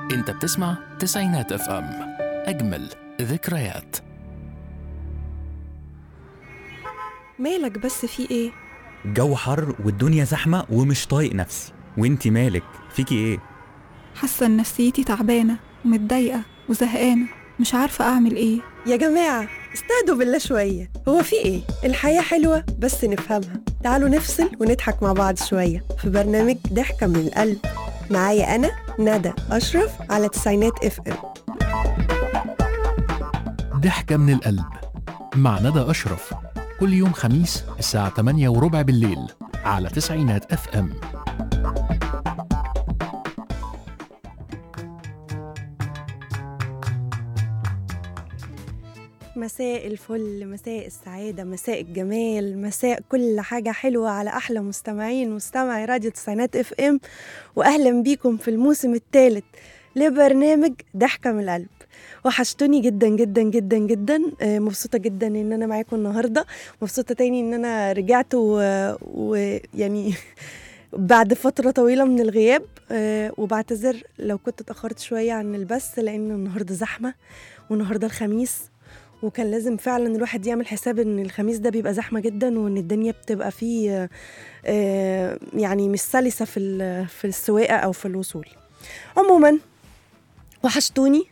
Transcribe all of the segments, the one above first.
انت بتسمع تسعينات اف ام اجمل ذكريات مالك بس في ايه الجو حر والدنيا زحمة ومش طايق نفسي وانتي مالك فيكي ايه حاسه ان نفسيتي تعبانه ومتضايقه وزهقانه مش عارفه اعمل ايه يا جماعة استهدوا بالله شوية هو في ايه؟ الحياة حلوة بس نفهمها تعالوا نفصل ونضحك مع بعض شوية في برنامج ضحكة من القلب معايا أنا ندى أشرف على تسعينات اف ام ضحكة من القلب مع ندى أشرف كل يوم خميس الساعة 8 وربع بالليل على تسعينات اف ام مساء الفل مساء السعادة مساء الجمال مساء كل حاجة حلوة على أحلى مستمعين مستمعي راديو تسعينات اف ام وأهلا بيكم في الموسم الثالث لبرنامج ضحكة من القلب وحشتوني جدا جدا جدا جدا آه، مبسوطة جدا ان انا معاكم النهاردة مبسوطة تاني ان انا رجعت و- ويعني بعد فترة طويلة من الغياب آه، وبعتذر لو كنت اتأخرت شوية عن البث لأن النهاردة زحمة والنهاردة الخميس وكان لازم فعلا الواحد يعمل حساب ان الخميس ده بيبقى زحمه جدا وان الدنيا بتبقى فيه آه، آه، يعني مش سلسه في ال- في السواقه او في الوصول عموما وحشتوني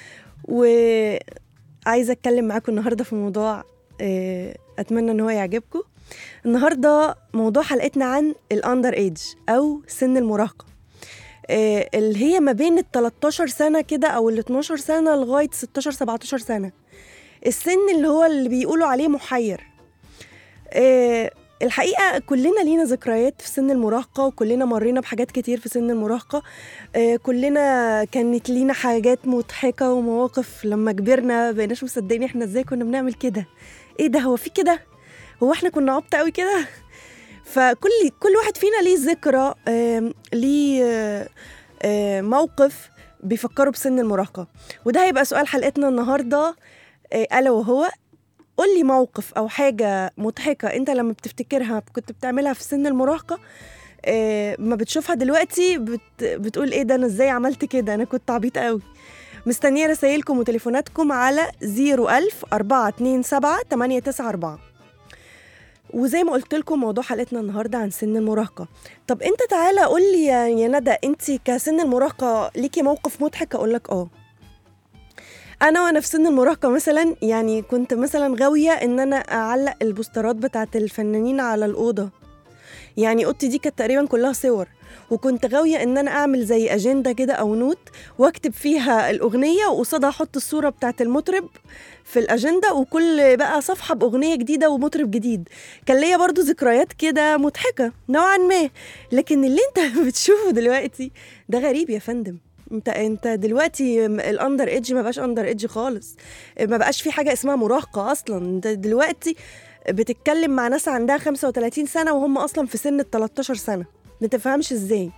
وعايزه اتكلم معاكم النهارده في موضوع آه، اتمنى ان هو يعجبكم النهارده موضوع حلقتنا عن الاندر ايج او سن المراهقه آه، اللي هي ما بين ال 13 سنه كده او ال 12 سنه لغايه 16 17 سنه السن اللي هو اللي بيقولوا عليه محير آه، الحقيقة كلنا لينا ذكريات في سن المراهقة وكلنا مرينا بحاجات كتير في سن المراهقة آه، كلنا كانت لينا حاجات مضحكة ومواقف لما كبرنا بقيناش مصدقين احنا ازاي كنا بنعمل كده ايه ده هو في كده هو احنا كنا عبط قوي كده فكل كل واحد فينا ليه ذكرى آم، ليه آه، آه، موقف بيفكروا بسن المراهقة وده هيبقى سؤال حلقتنا النهارده آه، الا وهو قول لي موقف او حاجه مضحكه انت لما بتفتكرها كنت بتعملها في سن المراهقه آه، ما بتشوفها دلوقتي بت بتقول ايه ده انا ازاي عملت كده انا كنت عبيط قوي مستنيه رسايلكم وتليفوناتكم على 01000 427 894 وزي ما قلت لكم موضوع حلقتنا النهارده عن سن المراهقه طب انت تعالى قول لي يا يا ندى انت كسن المراهقه ليكي موقف مضحك اقول لك اه انا وانا في سن المراهقه مثلا يعني كنت مثلا غاويه ان انا اعلق البوسترات بتاعت الفنانين على الاوضه يعني اوضتي دي كانت تقريبا كلها صور وكنت غاويه ان انا اعمل زي اجنده كده او نوت واكتب فيها الاغنيه وقصادها احط الصوره بتاعت المطرب في الاجنده وكل بقى صفحه باغنيه جديده ومطرب جديد كان ليا برضو ذكريات كده مضحكه نوعا ما لكن اللي انت بتشوفه دلوقتي ده غريب يا فندم انت انت دلوقتي م- الاندر ايدج ما بقاش اندر ايدج خالص ما بقاش في حاجه اسمها مراهقه اصلا انت دلوقتي بتتكلم مع ناس عندها 35 سنه وهم اصلا في سن ال 13 سنه ما تفهمش ازاي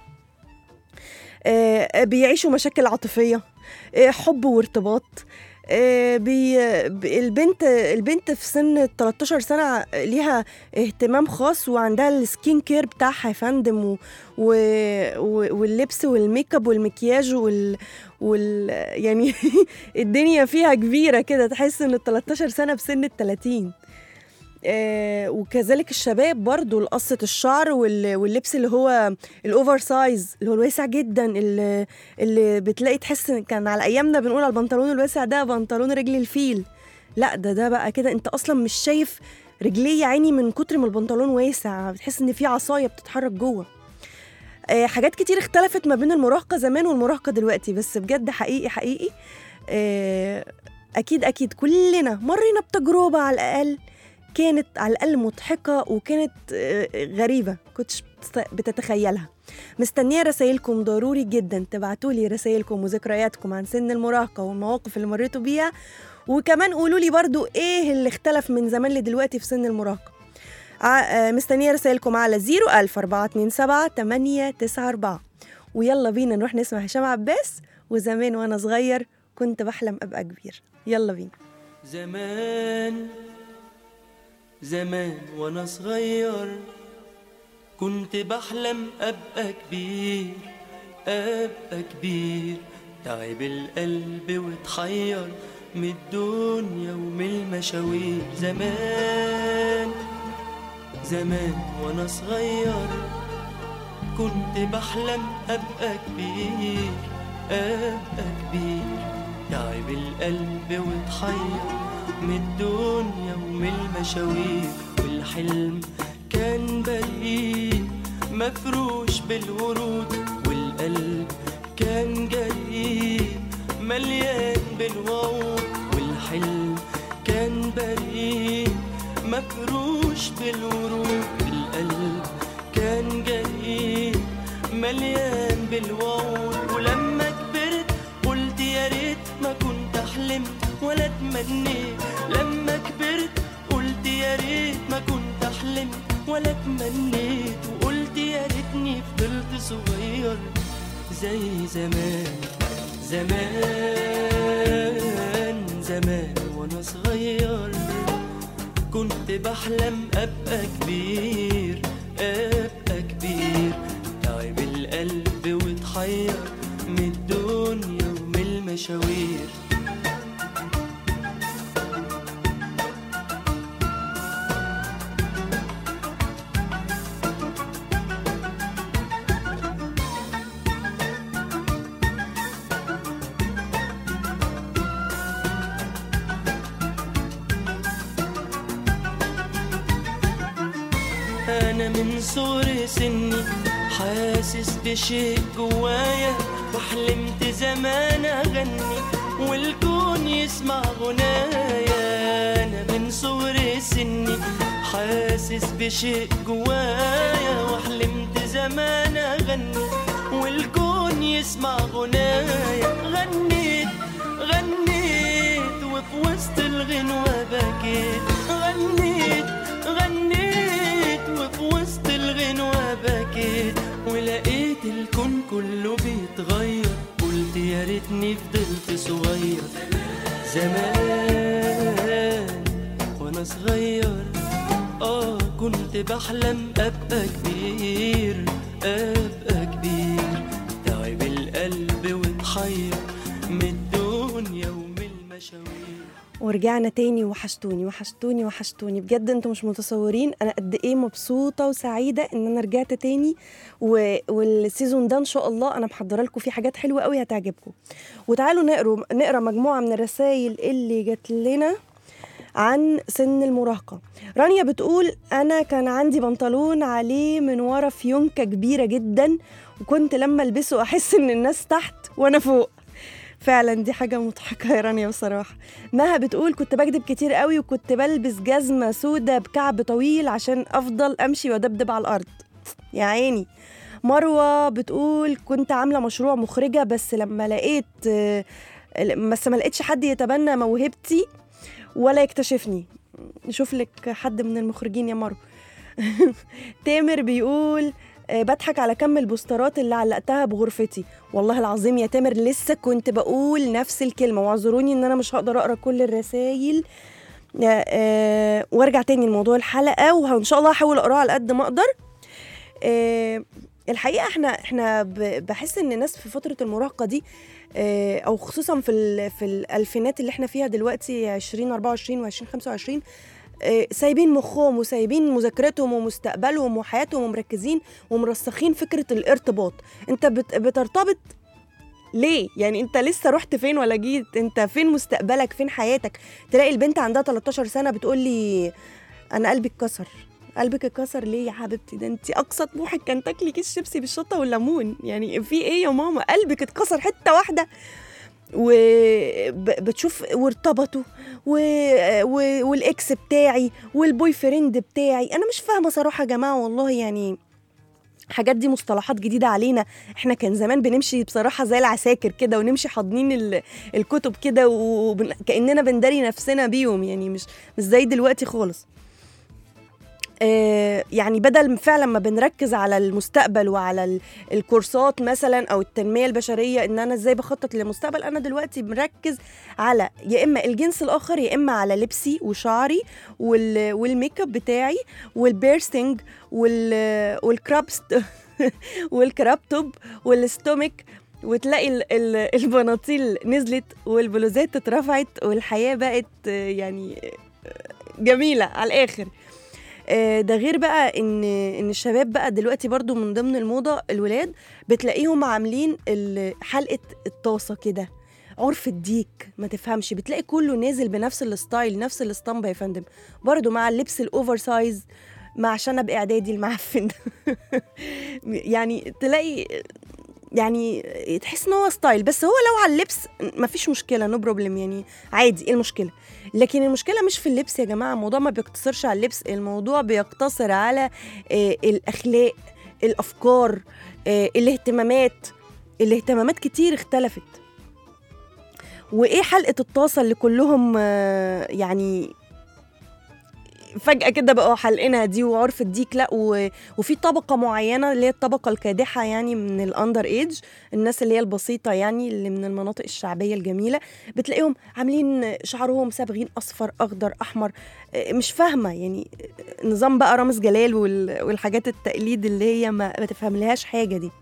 آه، بيعيشوا مشاكل عاطفيه آه، حب وارتباط آه، بي ب- البنت البنت في سن ال 13 سنه ليها اهتمام خاص وعندها السكين كير بتاعها يا فندم و... و... و... واللبس والميك اب والمكياج وال... وال... يعني الدنيا فيها كبيره كده تحس ان ال 13 سنه بسن ال 30 آه وكذلك الشباب برضو قصة الشعر وال... واللبس اللي هو الاوفر سايز اللي هو الواسع جدا اللي, اللي بتلاقي تحس إن كان على ايامنا بنقول على البنطلون الواسع ده بنطلون رجل الفيل لا ده ده بقى كده انت اصلا مش شايف رجليه يا عيني من كتر ما البنطلون واسع بتحس ان في عصايه بتتحرك جوه آه حاجات كتير اختلفت ما بين المراهقه زمان والمراهقه دلوقتي بس بجد حقيقي حقيقي آه اكيد اكيد كلنا مرينا بتجربه على الاقل كانت على الاقل مضحكه وكانت آه غريبه كنتش بتست- بتتخيلها مستنيه رسايلكم ضروري جدا تبعتوا لي رسايلكم وذكرياتكم عن سن المراهقه والمواقف اللي مريتوا بيها وكمان قولوا لي برضو ايه اللي اختلف من زمان لدلوقتي في سن المراهقه ع- آه، مستنيه رسائلكم على 01000 427 894 ويلا بينا نروح نسمع هشام عباس وزمان وانا صغير كنت بحلم ابقى كبير يلا بينا زمان زمان وانا صغير كنت بحلم ابقى كبير ابقى كبير تعب القلب واتحير من الدنيا ومن المشاوير زمان زمان وانا صغير كنت بحلم ابقى كبير ابقى كبير تعب القلب واتحير من الدنيا ومن المشاوير والحلم كان بريء مفروش بالورود والقلب كان جريء مليان بالوعود والحلم كان بريء مفروش بالورود القلب كان جريء مليان بالوعود ولما كبرت قلت يا ريت ما كنت حلمت ولا تمنيت لما كبرت قلت يا ريت ما كنت حلمت ولا تمنيت وقلت يا ريتني فضلت صغير زي زمان زمان زمان وانا صغير كنت بحلم ابقى كبير ابقى كبير تعب القلب واتحير من الدنيا ومن المشاوير أنا من صغر سني حاسس بشيء جوايا وحلمت زمان أغني والكون يسمع غنايا أنا من صغر سني حاسس بشيء جوايا وحلمت زمان أغني والكون يسمع غنايا غنيت غنيت وفي وسط الغنوة بكيت غنيت غنيت وفي وسط الغنوة بكيت ولقيت الكون كله بيتغير قلت يا ريتني فضلت صغير زمان وانا صغير اه كنت بحلم ابقى كبير ابقى كبير تعب القلب واتحير من الدنيا ومن المشاوير ورجعنا تاني وحشتوني وحشتوني وحشتوني بجد انتوا مش متصورين انا قد ايه مبسوطه وسعيده ان انا رجعت تاني و... والسيزون ده ان شاء الله انا محضره لكم فيه حاجات حلوه قوي هتعجبكم وتعالوا نقرا نقرا مجموعه من الرسائل اللي جات لنا عن سن المراهقة رانيا بتقول أنا كان عندي بنطلون عليه من ورا فيونكة كبيرة جدا وكنت لما ألبسه أحس إن الناس تحت وأنا فوق فعلا دي حاجة مضحكة يا رانيا بصراحة مها بتقول كنت بكدب كتير قوي وكنت بلبس جزمة سودة بكعب طويل عشان أفضل أمشي وأدبدب على الأرض يا عيني مروة بتقول كنت عاملة مشروع مخرجة بس لما لقيت آه، بس ما لقيتش حد يتبنى موهبتي ولا يكتشفني نشوف لك حد من المخرجين يا مروة تامر بيقول آه، بضحك على كم البوسترات اللي علقتها بغرفتي والله العظيم يا تامر لسه كنت بقول نفس الكلمة واعذروني ان انا مش هقدر اقرا كل الرسايل آه، آه، وارجع تاني لموضوع الحلقة وان شاء الله هحاول اقراها على قد ما اقدر آه، الحقيقة احنا احنا ب- بحس ان الناس في فترة المراهقة دي آه، او خصوصا في ال- في الالفينات اللي احنا فيها دلوقتي 2024 و20 25 آه، سايبين مخهم وسايبين مذاكرتهم ومستقبلهم وحياتهم ومركزين ومرسخين فكره الارتباط انت بت- بترتبط ليه يعني انت لسه رحت فين ولا جيت انت فين مستقبلك فين حياتك تلاقي البنت عندها 13 سنه بتقول لي انا قلبي اتكسر قلبك اتكسر ليه يا حبيبتي ده انت اقصى طموحك كان تاكلي كيس شيبسي بالشطه والليمون يعني في ايه يا ماما قلبك اتكسر حته واحده وبتشوف وارتبطوا و... و... والاكس بتاعي والبوي فريند بتاعي انا مش فاهمه صراحه يا جماعه والله يعني حاجات دي مصطلحات جديدة علينا احنا كان زمان بنمشي بصراحة زي العساكر كده ونمشي حاضنين ال- الكتب كده وكأننا بنداري نفسنا بيهم يعني مش مش زي دلوقتي خالص آه، يعني بدل فعلا ما بنركز على المستقبل وعلى ال- الكورسات مثلا او التنميه البشريه ان انا ازاي بخطط للمستقبل انا دلوقتي مركز على يا اما الجنس الاخر يا اما على لبسي وشعري وال والميك اب بتاعي والبيرستنج وال والكراب ست- والكراب توب والستومك وتلاقي ال- ال- البناطيل نزلت والبلوزات اترفعت والحياه بقت آه، يعني آه، جميله على الاخر آه، ده غير بقى ان ان الشباب بقى دلوقتي برضو من ضمن الموضه الولاد بتلاقيهم عاملين ال- حلقه الطاسه كده عرف الديك ما تفهمش بتلاقي كله نازل بنفس الستايل نفس الاسطمبه يا فندم برضو مع اللبس الاوفر سايز مع شنب اعدادي المعفن ده يعني تلاقي يعني تحس ان هو ستايل بس هو لو على اللبس مفيش مشكله نو بروبلم يعني عادي ايه المشكله لكن المشكله مش في اللبس يا جماعه الموضوع ما بيقتصرش على اللبس الموضوع بيقتصر على آه، الاخلاق الافكار آه، الاهتمامات الاهتمامات كتير اختلفت وايه حلقه الطاسه اللي كلهم آه، يعني فجأة كده بقوا حلقينها دي وعرف الديك لا و... وفي طبقة معينة اللي هي الطبقة الكادحة يعني من الأندر إيج الناس اللي هي البسيطة يعني اللي من المناطق الشعبية الجميلة بتلاقيهم عاملين شعرهم صابغين أصفر أخضر أحمر آه، مش فاهمة يعني آه، نظام بقى رامز جلال وال... والحاجات التقليد اللي هي ما, ما تفهملهاش حاجة دي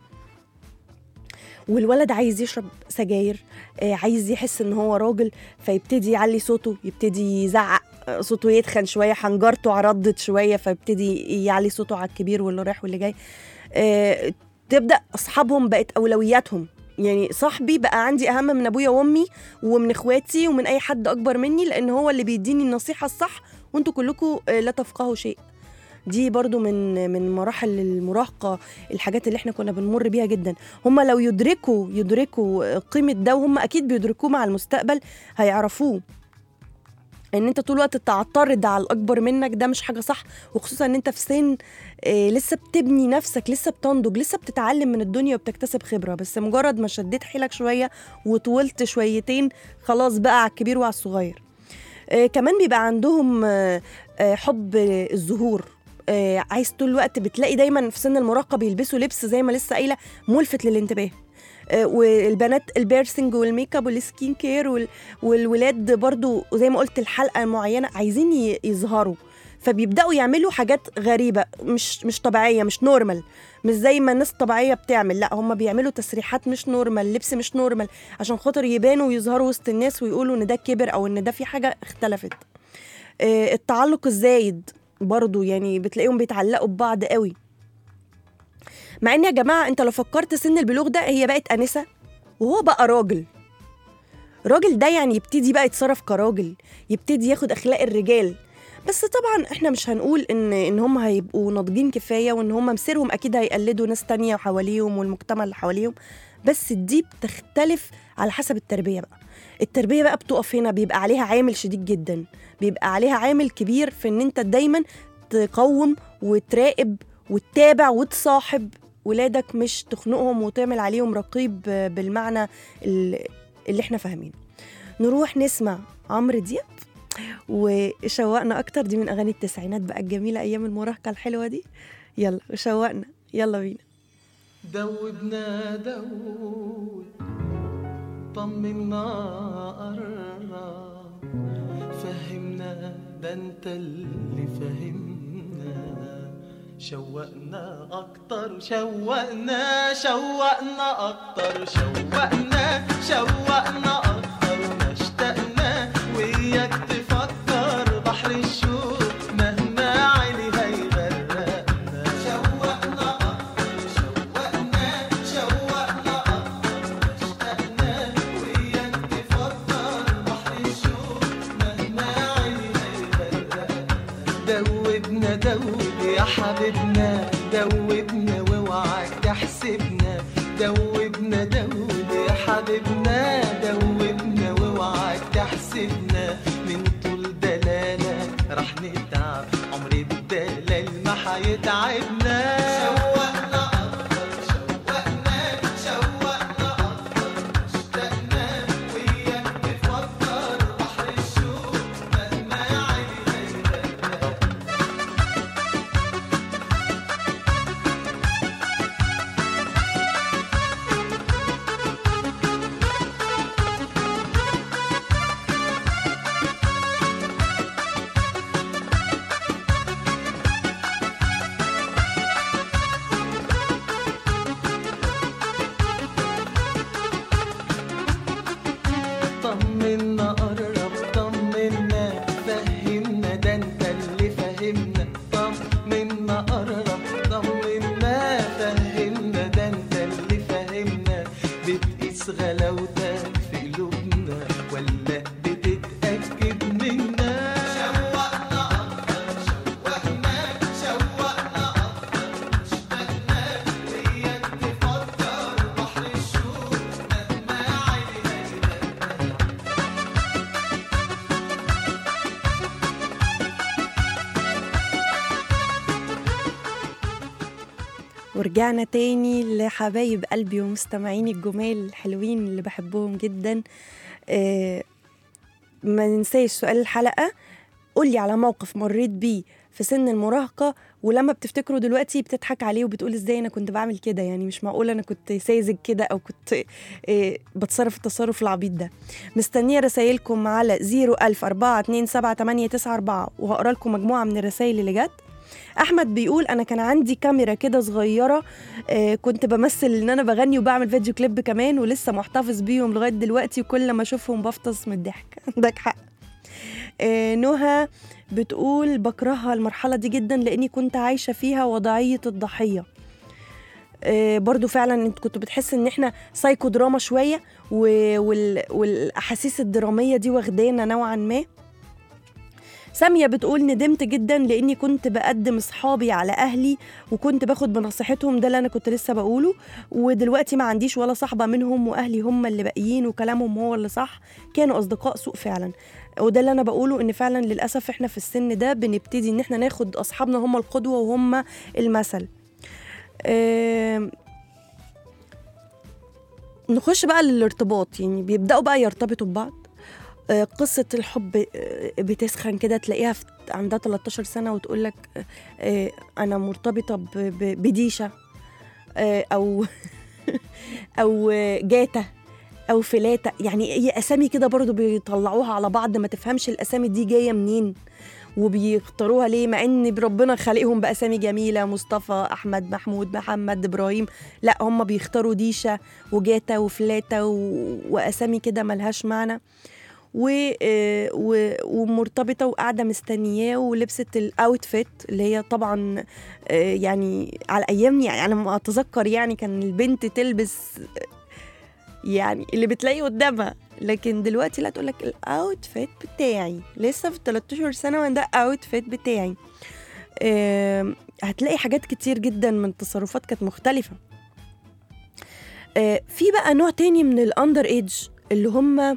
والولد عايز يشرب سجاير آه، عايز يحس ان هو راجل فيبتدي يعلي صوته يبتدي يزعق آه، صوته يتخن شويه حنجرته عرضت شويه فيبتدي يعلي صوته على الكبير واللي رايح واللي جاي آه، تبدا اصحابهم بقت اولوياتهم يعني صاحبي بقى عندي اهم من ابويا وامي ومن اخواتي ومن اي حد اكبر مني لان هو اللي بيديني النصيحه الصح وانتوا كلكم آه، لا تفقهوا شيء دي برضو من من مراحل المراهقه الحاجات اللي احنا كنا بنمر بيها جدا هم لو يدركوا يدركوا قيمه ده وهم اكيد بيدركوه مع المستقبل هيعرفوه ان انت طول الوقت تعترض على الاكبر منك ده مش حاجه صح وخصوصا ان انت في سن آه، لسه بتبني نفسك لسه بتنضج لسه بتتعلم من الدنيا وبتكتسب خبره بس مجرد ما شديت حيلك شويه وطولت شويتين خلاص بقى على الكبير وعلى الصغير آه، كمان بيبقى عندهم آه، آه، حب آه، الظهور آه، عايز طول الوقت بتلاقي دايما في سن المراهقه بيلبسوا لبس زي ما لسه قايله ملفت للانتباه آه، والبنات البيرسنج والميك اب والسكين كير وال- والولاد برضو زي ما قلت الحلقه معينه عايزين ي- يظهروا فبيبداوا يعملوا حاجات غريبه مش مش طبيعيه مش نورمال مش زي ما الناس الطبيعيه بتعمل لا هم بيعملوا تسريحات مش نورمال لبس مش نورمال عشان خاطر يبانوا ويظهروا وسط الناس ويقولوا ان ده كبر او ان ده في حاجه اختلفت آه، التعلق الزايد برضو يعني بتلاقيهم بيتعلقوا ببعض قوي مع ان يا جماعه انت لو فكرت سن البلوغ ده هي بقت انسه وهو بقى راجل راجل ده يعني يبتدي بقى يتصرف كراجل يبتدي ياخد اخلاق الرجال بس طبعا احنا مش هنقول ان ان هم هيبقوا ناضجين كفايه وان هم مصيرهم اكيد هيقلدوا ناس تانية حواليهم والمجتمع اللي حواليهم بس دي بتختلف على حسب التربيه بقى التربيه بقى بتقف هنا بيبقى عليها عامل شديد جدا بيبقى عليها عامل كبير في ان انت دايما تقوم وتراقب وتتابع وتصاحب ولادك مش تخنقهم وتعمل عليهم رقيب بالمعنى ال- اللي احنا فاهمينه نروح نسمع عمرو دياب وشوقنا اكتر دي من اغاني التسعينات بقى الجميله ايام المراهقه الحلوه دي يلا وشوقنا يلا بينا دوبنا دوب طمنا قرب فهمنا ده انت اللي فهمنا شوقنا اكتر شوقنا شوقنا اكتر شوقنا شوقنا اكتر ما اشتقنا وياك تفكر بحر الشوق مهما علي هيغرقنا شوقنا اكتر شوقنا شوقنا اكتر ما اشتقنا وياك تفكر بحر الشوق مهما علي هيغرقنا دوبنا دوب يا حبيبنا دوبنا واوعك تحسبنا دوبنا دوب يا حبيبنا دوبنا واوعك تحسبنا من طول دلالة رح نتعب عمر الدلال ما حيتعبنا شوقنا أكتر شوقنا شوقنا أكتر اشتقنا وياك نفكر بحر الشوق مهما عالي هيغرقنا ورجعنا تاني لحبايب قلبي ومستمعيني الجمال الحلوين اللي بحبهم جدا آه، ما ننساش سؤال الحلقة قولي على موقف مريت بيه في سن المراهقة ولما بتفتكره دلوقتي بتضحك عليه وبتقول ازاي انا كنت بعمل كده يعني مش معقول انا كنت ساذج كده او كنت آه، بتصرف التصرف العبيط ده مستنية رسايلكم على 010427894 وهقرا لكم مجموعة من الرسايل اللي جت احمد بيقول انا كان عندي كاميرا كده صغيره آه كنت بمثل ان انا بغني وبعمل فيديو كليب كمان ولسه محتفظ بيهم لغايه دلوقتي وكل ما اشوفهم بفطس من الضحك عندك حق آه نهى بتقول بكرهها المرحله دي جدا لاني كنت عايشه فيها وضعيه الضحيه آه برضو فعلا انت كنت بتحس ان احنا سايكو دراما شويه و- وال... والاحاسيس الدراميه دي واخدانا نوعا ما سامية بتقول ندمت جدا لاني كنت بقدم اصحابي على اهلي وكنت باخد بنصيحتهم ده اللي انا كنت لسه بقوله ودلوقتي ما عنديش ولا صاحبه منهم واهلي هم اللي باقيين وكلامهم هو اللي صح كانوا اصدقاء سوء فعلا وده اللي انا بقوله ان فعلا للاسف احنا في السن ده بنبتدي ان احنا ناخد اصحابنا هم القدوه وهم المثل آم، نخش بقى للارتباط يعني بيبداوا بقى يرتبطوا ببعض آه، قصة الحب آه، بتسخن كده تلاقيها في عندها 13 سنة وتقول لك أنا مرتبطة ب- ب- بديشة آه، أو أو جاتا أو فلاتة يعني هي أسامي كده برضو بيطلعوها على بعض ما تفهمش الأسامي دي جاية منين وبيختاروها ليه مع ان ربنا خالقهم باسامي جميله مصطفى احمد محمود محمد ابراهيم لا هم بيختاروا ديشه وجاتا وفلاته و... واسامي كده ملهاش معنى و... آه، و... ومرتبطه وقاعده مستنياه ولبست الاوتفيت اللي هي طبعا آه، يعني على ايام يعني انا ما اتذكر يعني كان البنت تلبس يعني اللي بتلاقيه قدامها لكن دلوقتي لا تقول لك الاوتفيت بتاعي لسه في 13 سنه وانا ده اوتفيت بتاعي آم، هتلاقي حاجات كتير جدا من التصرفات كانت مختلفه آه، في بقى نوع تاني من الاندر ايدج اللي هم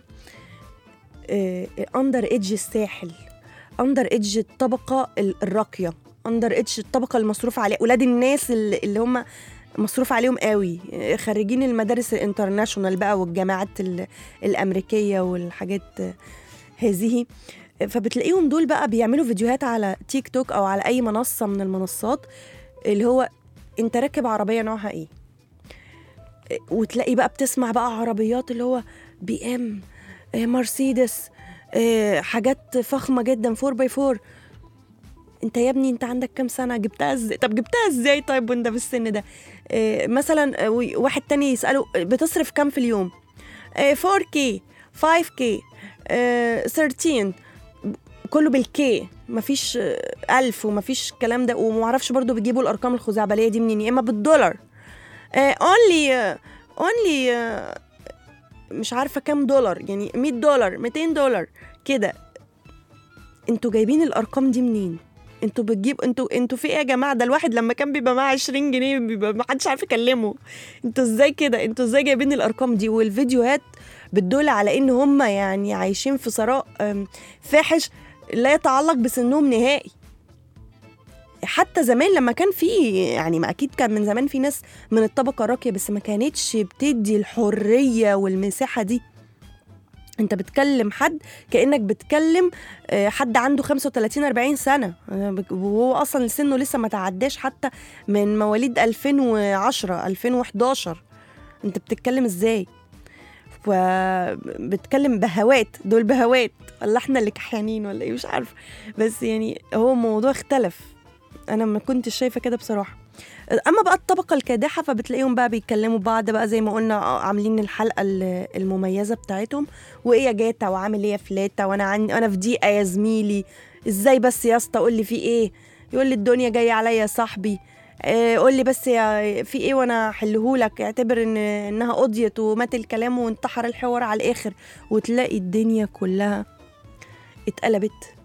اندر ايدج الساحل اندر ايدج الطبقه ال- الراقيه اندر ايدج الطبقه المصروف عليها ولاد الناس اللي اللي هم مصروف عليهم قوي آه، خريجين المدارس الانترناشونال بقى والجامعات ال- الامريكيه والحاجات آه، هذه آه، فبتلاقيهم دول بقى بيعملوا فيديوهات على تيك توك او على اي منصه من المنصات اللي هو انت راكب عربيه نوعها ايه آه، وتلاقي بقى بتسمع بقى عربيات اللي هو بي ام آه، مرسيدس آه، حاجات فخمه جدا 4 باي 4 انت يا ابني انت عندك كام سنه جبتها ازاي طب جبتها ازاي طيب وانت في السن ده آه، مثلا آه، وي- واحد تاني يساله آه، بتصرف كام في اليوم آه، 4K 5K آه، 13 كله بالكي مفيش آه، ألف ومفيش الكلام ده ومعرفش برضو بيجيبوا الأرقام الخزعبلية دي منين يا إما بالدولار اونلي اونلي مش عارفة كام دولار يعني 100 دولار 200 دولار كده انتوا جايبين الأرقام دي منين انتوا بتجيب انتوا انتوا في ايه يا جماعه ده الواحد لما كان بيبقى معاه 20 جنيه بيبقى ما حدش عارف يكلمه انتوا ازاي كده انتوا ازاي جايبين الارقام دي والفيديوهات بتدل على ان هم يعني عايشين في ثراء أم، فاحش لا يتعلق بسنهم نهائي حتى زمان لما كان في يعني ما اكيد كان من زمان في ناس من الطبقه الراقيه بس ما كانتش بتدي الحريه والمساحه دي انت بتكلم حد كانك بتكلم آه، حد عنده 35 40 سنه آه، بك- وهو اصلا سنه لسه ما تعداش حتى من مواليد 2010 2011 انت بتتكلم ازاي وبتكلم بهوات دول بهوات ولا احنا اللي كحيانين ولا ايه مش عارفه بس يعني هو الموضوع اختلف انا ما كنتش شايفه كده بصراحه اما بقى الطبقه الكادحه فبتلاقيهم بقى بيتكلموا بعض بقى زي ما قلنا آه، عاملين الحلقه ال- المميزه بتاعتهم وايه يا جاتا وعامل ايه يا فلاته وانا عندي انا في ضيقه يا زميلي ازاي بس يا اسطى قول لي في ايه يقول لي الدنيا جايه عليا يا صاحبي آه، قول لي بس يا في ايه وانا احلهولك اعتبر ان انها قضيت ومات الكلام وانتحر الحوار على الاخر وتلاقي الدنيا كلها اتقلبت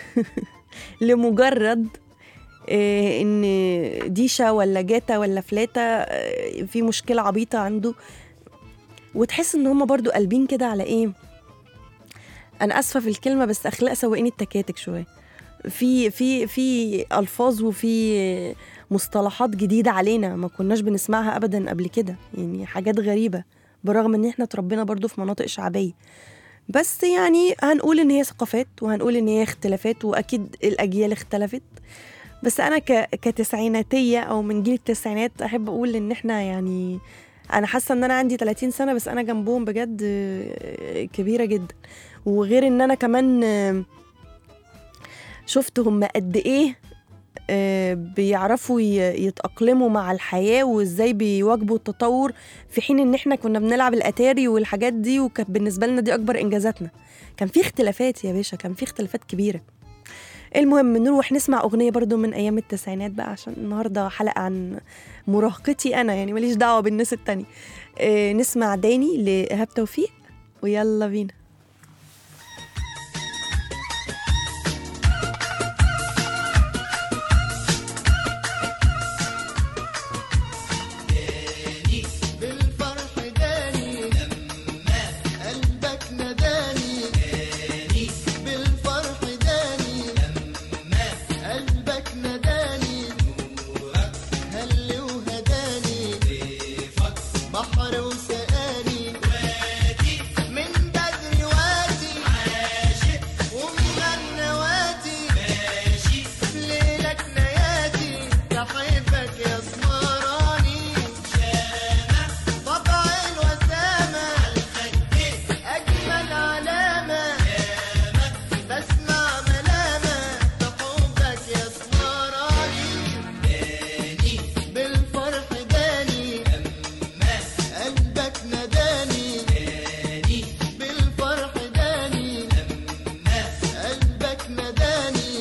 لمجرد آه، ان ديشا ولا جاتا ولا فلاته آه، في مشكله عبيطه عنده وتحس ان هم برضو قلبين كده على ايه انا اسفه في الكلمه بس اخلاق سواقين التكاتك شويه في في في الفاظ وفي مصطلحات جديده علينا ما كناش بنسمعها ابدا قبل كده يعني حاجات غريبه برغم ان احنا اتربينا برضو في مناطق شعبيه بس يعني هنقول ان هي ثقافات وهنقول ان هي اختلافات واكيد الاجيال اختلفت بس انا ك... كتسعيناتيه او من جيل التسعينات احب اقول ان احنا يعني انا حاسه ان انا عندي 30 سنه بس انا جنبهم بجد آه، كبيره جدا وغير ان انا كمان آه، شفت هم قد ايه آه، بيعرفوا ي- يتأقلموا مع الحياة وازاي بيواجبوا التطور في حين ان احنا كنا بنلعب الاتاري والحاجات دي وكانت بالنسبة لنا دي اكبر انجازاتنا كان في اختلافات يا باشا كان في اختلافات كبيرة المهم نروح نسمع اغنية برضو من ايام التسعينات بقى عشان النهاردة حلقة عن مراهقتي انا يعني ماليش دعوة بالناس التانية آه، نسمع داني لإيهاب توفيق ويلا بينا بالفرح داني لما قلبك نداني داني بالفرح داني لما قلبك نداني نورك هل وهداني ضيفك بحر وسقاني وادي من بدري وادي عاشق ومغنى وادي ماشي ليلك نياتي بحبك يا سمراني طبع الوسامة أجمل علامة بسمع ملامة بحبك يا سمراني بالفرح داني قلبك نداني بالفرح داني قلبك نداني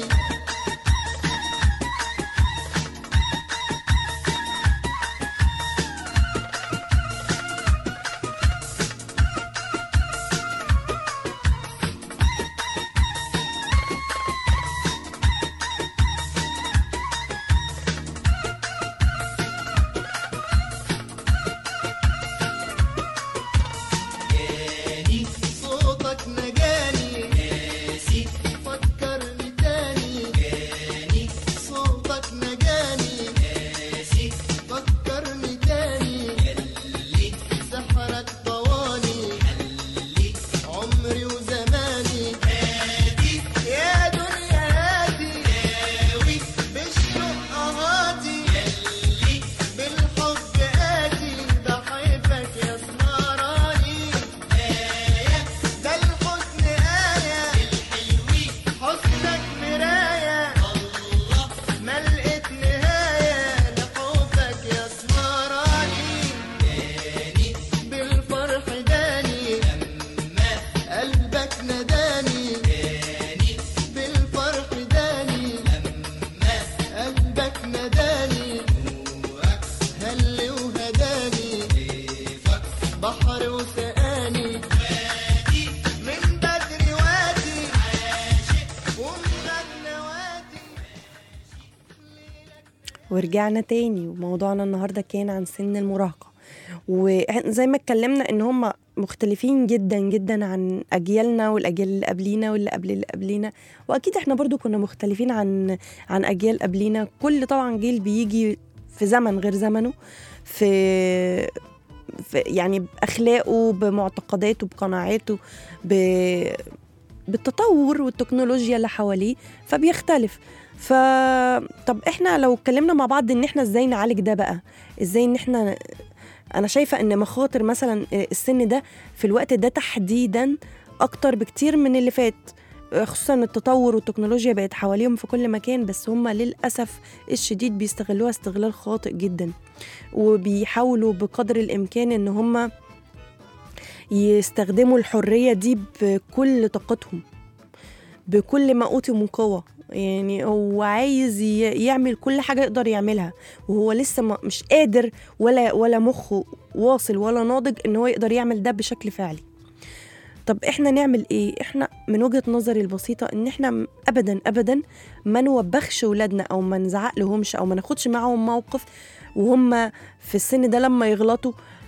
صوتك نجاني ناسي فكرني تاني جاني صوتك نجاني ناسي فكرني تاني يلي سحرك طواني حلي عمري وزماني هادي يا دنيا هادي هاوي بالشوق هادي يلي بالحب آتي بحبك يا سمراني ده الحزن آية الحلوين حسنك مراية الله ما لقيت نهاية لحبك يا سمراني داني بالفرح داني لما قلبك نداني داني بالفرح داني لما قلبك نداني نورك هل وهداني ضيفك بحر وسقاني وادي من بدري وادي عاشق ومغنى وادي ورجعنا تاني وموضوعنا النهارده كان عن سن المراهقة وزي ما اتكلمنا ان هم مختلفين جدا جدا عن اجيالنا والاجيال اللي قبلينا واللي قبل اللي قبلينا واكيد احنا برضو كنا مختلفين عن عن اجيال قبلينا كل طبعا جيل بيجي في زمن غير زمنه في, في يعني باخلاقه بمعتقداته بقناعاته ب بالتطور والتكنولوجيا اللي حواليه فبيختلف ف طب احنا لو اتكلمنا مع بعض ان احنا ازاي نعالج ده بقى ازاي ان احنا انا شايفه ان مخاطر مثلا السن ده في الوقت ده تحديدا اكتر بكتير من اللي فات خصوصا التطور والتكنولوجيا بقت حواليهم في كل مكان بس هم للاسف الشديد بيستغلوها استغلال خاطئ جدا وبيحاولوا بقدر الامكان ان هم يستخدموا الحريه دي بكل طاقتهم بكل ما اوتي من قوه يعني هو عايز ي- يعمل كل حاجه يقدر يعملها وهو لسه ما- مش قادر ولا ولا مخه واصل ولا ناضج ان هو يقدر يعمل ده بشكل فعلي طب احنا نعمل ايه احنا من وجهه نظري البسيطه ان احنا م- ابدا ابدا ما نوبخش ولادنا او ما نزعق لهمش او ما ناخدش معاهم موقف وهم في السن ده لما يغلطوا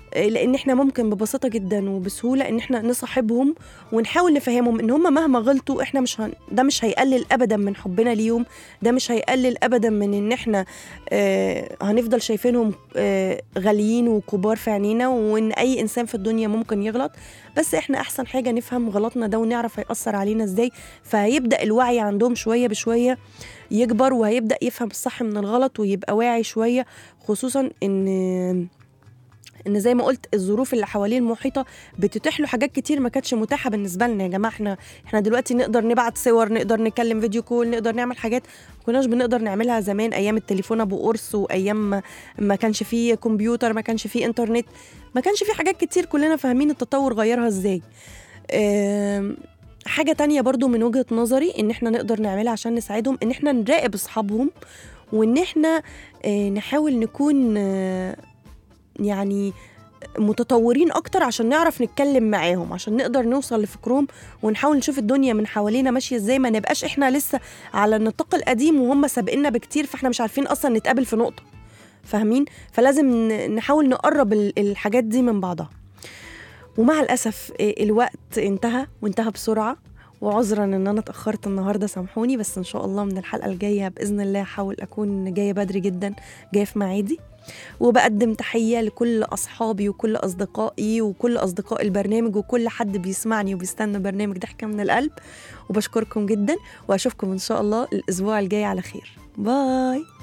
آه، لان احنا ممكن ببساطه جدا وبسهوله ان احنا نصاحبهم ونحاول نفهمهم ان هم مهما غلطوا احنا مش هن... ده مش هيقلل ابدا من حبنا ليهم ده مش هيقلل ابدا من ان احنا آه هنفضل شايفينهم آه غاليين وكبار في عينينا وان اي انسان في الدنيا ممكن يغلط بس احنا احسن حاجه نفهم غلطنا ده ونعرف هيأثر علينا ازاي فهيبدا الوعي عندهم شويه بشويه يكبر وهيبدا يفهم الصح من الغلط ويبقى واعي شويه خصوصا ان ان زي ما قلت الظروف اللي حواليه المحيطه بتتيح له حاجات كتير ما كانتش متاحه بالنسبه لنا يا جماعه احنا احنا دلوقتي نقدر نبعت صور نقدر نكلم فيديو كول نقدر نعمل حاجات ما كناش بنقدر نعملها زمان ايام التليفون ابو قرص وايام ما- ما كانش فيه كمبيوتر ما كانش فيه انترنت ما كانش فيه حاجات كتير كلنا فاهمين التطور غيرها ازاي آم، حاجه تانية برضو من وجهه نظري ان احنا نقدر نعملها عشان نساعدهم ان احنا نراقب اصحابهم وان احنا آه، نحاول نكون آه، يعني متطورين اكتر عشان نعرف نتكلم معاهم عشان نقدر نوصل لفكرهم ونحاول نشوف الدنيا من حوالينا ماشيه ازاي ما نبقاش احنا لسه على النطاق القديم وهم سابقنا بكتير فاحنا مش عارفين اصلا نتقابل في نقطه فاهمين فلازم ن- نحاول نقرب ال- الحاجات دي من بعضها ومع الاسف إيه، الوقت انتهى وانتهى بسرعه وعذرا ان انا اتاخرت النهارده سامحوني بس ان شاء الله من الحلقه الجايه باذن الله هحاول اكون جايه بدري جدا جايه في ميعادي وبقدم تحية لكل أصحابي وكل أصدقائي وكل أصدقاء البرنامج وكل حد بيسمعني وبيستنى برنامج ضحكة من القلب وبشكركم جدا وأشوفكم إن شاء الله الأسبوع الجاي على خير باي